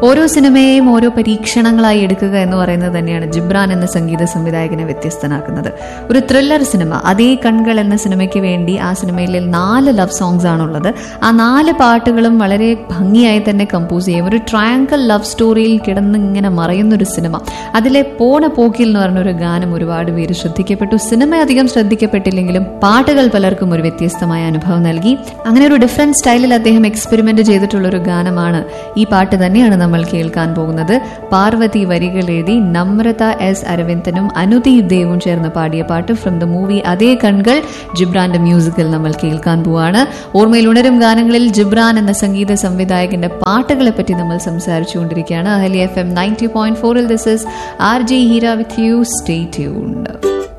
ഓരോ സിനിമയെയും ഓരോ പരീക്ഷണങ്ങളായി എടുക്കുക എന്ന് പറയുന്നത് തന്നെയാണ് ജിബ്രാൻ എന്ന സംഗീത സംവിധായകനെ വ്യത്യസ്തനാക്കുന്നത് ഒരു ത്രില്ലർ സിനിമ അതേ കൺകൾ എന്ന സിനിമയ്ക്ക് വേണ്ടി ആ സിനിമയിൽ നാല് ലവ് സോങ്സ് ആണുള്ളത് ആ നാല് പാട്ടുകളും വളരെ ഭംഗിയായി തന്നെ കമ്പോസ് ചെയ്യും ഒരു ട്രയാങ്കിൾ ലവ് സ്റ്റോറിയിൽ കിടന്ന് ഇങ്ങനെ മറയുന്ന ഒരു സിനിമ അതിലെ പോണ പോക്കിൽ എന്ന് പറഞ്ഞ ഒരു ഗാനം ഒരുപാട് പേര് ശ്രദ്ധിക്കപ്പെട്ടു സിനിമ അധികം ശ്രദ്ധിക്കപ്പെട്ടില്ലെങ്കിലും പാട്ടുകൾ പലർക്കും ഒരു വ്യത്യസ്തമായ അനുഭവം നൽകി അങ്ങനെ ഒരു ഡിഫറെന്റ് സ്റ്റൈലിൽ അദ്ദേഹം എക്സ്പെരിമെന്റ് ചെയ്തിട്ടുള്ള ഒരു ഗാനമാണ് ഈ പാട്ട് തന്നെയാണ് നമ്മൾ കേൾക്കാൻ പോകുന്നത് പാർവതി വരികൾ എഴുതി നമ്രത എസ് അരവിന്ദനും അനുദീപ് ദേവും ചേർന്ന് പാടിയ പാട്ട് ഫ്രം ദ മൂവി അതേ കൺകൾ ജിബ്രാന്റെ മ്യൂസിക്കിൽ നമ്മൾ കേൾക്കാൻ പോവാണ് ഓർമ്മയിൽ ഉണരും ഗാനങ്ങളിൽ ജിബ്രാൻ എന്ന സംഗീത സംവിധായകന്റെ പാട്ടുകളെ പറ്റി നമ്മൾ സംസാരിച്ചുകൊണ്ടിരിക്കുകയാണ് അഹലി എഫ് എം നയൻറ്റി പോയിന്റ് ഫോറിൽ this is R J Heera with you stay tuned